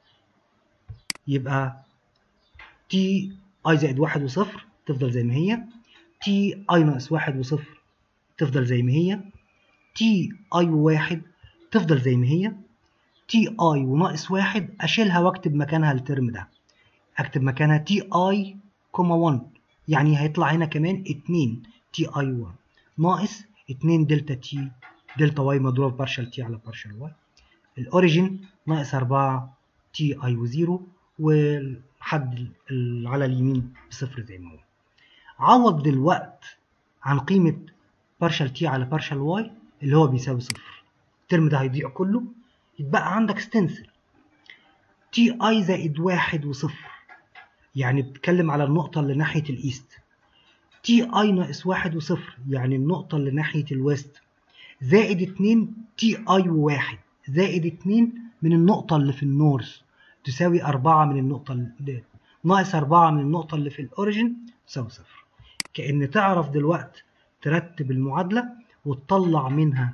يبقى تي اي زائد واحد وصفر تفضل زي ما هي تي اي ناقص واحد وصفر تفضل زي ما هي تي اي وواحد تفضل زي ما هي تي اي وناقص واحد اشيلها واكتب مكانها الترم ده اكتب مكانها تي اي كوما 1 يعني هيطلع هنا كمان 2 تي اي 1 ناقص 2 دلتا تي دلتا واي مضروب بارشال تي على بارشال واي الاوريجين ناقص 4 تي اي وزيرو والحد على اليمين بصفر زي ما هو عوض دلوقت عن قيمة بارشال تي على بارشال واي اللي هو بيساوي صفر الترم ده هيضيع كله يتبقى عندك ستنسل تي اي زائد واحد وصفر يعني بتتكلم على النقطة اللي ناحية الإيست تي اي ناقص واحد وصفر يعني النقطة اللي ناحية الويست زائد اتنين تي اي وواحد زائد اتنين من النقطة اللي في النورث تساوي أربعة من النقطة اللي ناقص أربعة من النقطة اللي في الأوريجين تساوي صفر كأن تعرف دلوقتي ترتب المعادلة وتطلع منها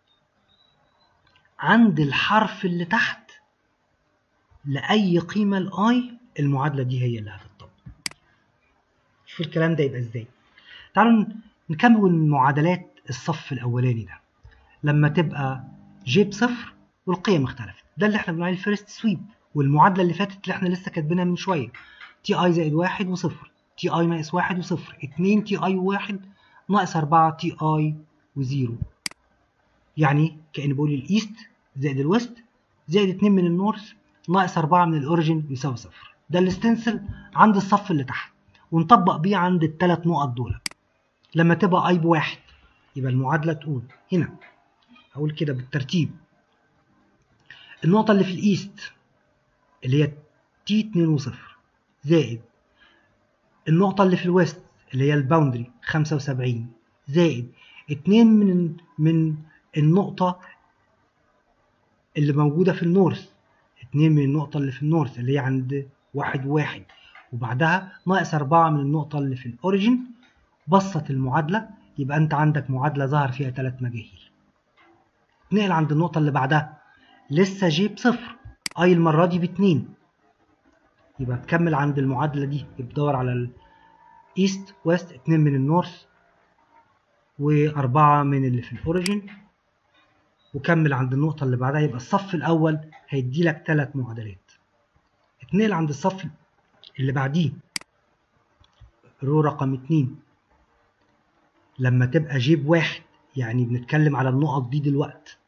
عند الحرف اللي تحت لأي قيمة الآي المعادلة دي هي اللي هتطبق شوف الكلام ده يبقى ازاي تعالوا نكمل معادلات الصف الأولاني ده لما تبقى جي بصفر والقيم اختلفت ده اللي احنا بنقول عليه الفيرست سويب والمعادلة اللي فاتت اللي احنا لسه كاتبينها من شوية تي اي زائد واحد وصفر تي اي ناقص واحد وصفر اتنين تي اي وواحد ناقص أربعة تي اي وزيرو يعني كأني بقول الإيست زائد الويست زائد اتنين من النورث ناقص أربعة من الأوريجين يساوي صفر ده الاستنسل عند الصف اللي تحت ونطبق بيه عند الثلاث نقط دول لما تبقى اي بواحد يبقى المعادلة تقول هنا هقول كده بالترتيب النقطة اللي في الإيست اللي هي تي 2 وصفر زائد النقطة اللي في الويست اللي هي الباوندري 75 زائد 2 من من النقطة اللي موجودة في النورث 2 من النقطة اللي في النورث اللي هي عند واحد واحد وبعدها ناقص أربعة من النقطة اللي في الأوريجين بسط المعادلة يبقى أنت عندك معادلة ظهر فيها ثلاث مجاهيل نقل عند النقطة اللي بعدها لسه جي بصفر اي المرة دي باتنين يبقى تكمل عند المعادلة دي بتدور على الايست ويست اتنين من النورث واربعة من اللي في الاوريجين وكمل عند النقطة اللي بعدها يبقى الصف الأول هيدي لك ثلاث معادلات اتنقل عند الصف اللي بعديه رو رقم اتنين لما تبقى جيب واحد يعني بنتكلم على النقط دي دلوقتي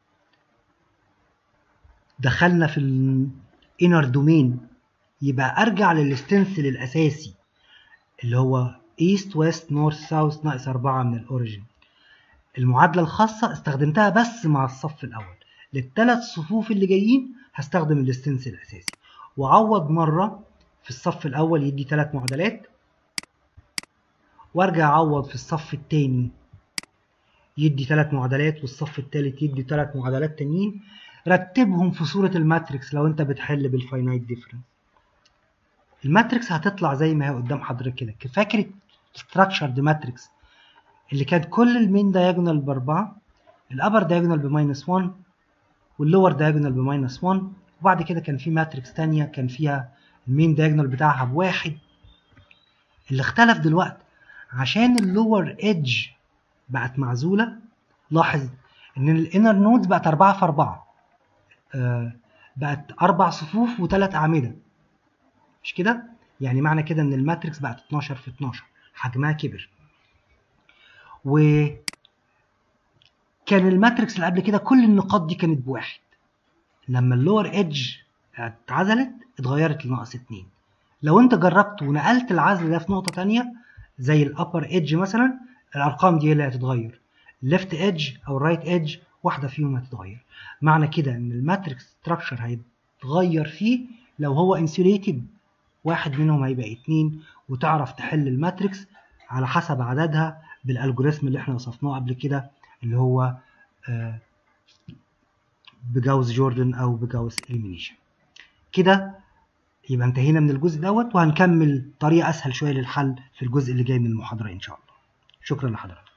دخلنا في الانر دومين يبقى ارجع للستنسل الاساسي اللي هو ايست ويست نورث ساوث ناقص 4 من الاوريجين المعادلة الخاصة استخدمتها بس مع الصف الأول للثلاث صفوف اللي جايين هستخدم الاستنس الأساسي وأعوض مرة في الصف الأول يدي ثلاث معادلات وارجع أعوض في الصف الثاني يدي ثلاث معادلات والصف الثالث يدي ثلاث معادلات تانيين رتبهم في صورة الماتريكس لو انت بتحل بالفاينايت ديفرنس الماتريكس هتطلع زي ما هي قدام حضرتك كده فاكر structured ماتريكس اللي كانت كل المين دايجونال بأربعة الأبر دايجونال بماينس 1 واللور دايجونال بماينس 1 وبعد كده كان في ماتريكس تانية كان فيها المين دايجونال بتاعها بواحد اللي اختلف دلوقتي عشان اللور ايدج بقت معزولة لاحظ ان الانر نودز بقت 4 في 4 آه بقت أربع صفوف وثلاث أعمدة مش كده؟ يعني معنى كده ان الماتريكس بقت 12 في 12 حجمها كبر و كان الماتريكس اللي قبل كده كل النقاط دي كانت بواحد لما اللور ايدج اتعزلت اتغيرت لناقص اتنين لو انت جربت ونقلت العزل ده في نقطة تانية زي الابر ايدج مثلا الارقام دي هي اللي هتتغير الليفت ايدج او الرايت ايدج واحدة فيهم هتتغير معنى كده ان الماتريكس ستراكشر هيتغير فيه لو هو انسوليتد واحد منهم هيبقى اتنين وتعرف تحل الماتريكس على حسب عددها بالالجوريثم اللي احنا وصفناه قبل كده اللي هو بجاوس جوردن او بجاوس اليمينيشن كده يبقى انتهينا من الجزء دوت وهنكمل طريقه اسهل شويه للحل في الجزء اللي جاي من المحاضره ان شاء الله شكرا لحضرتك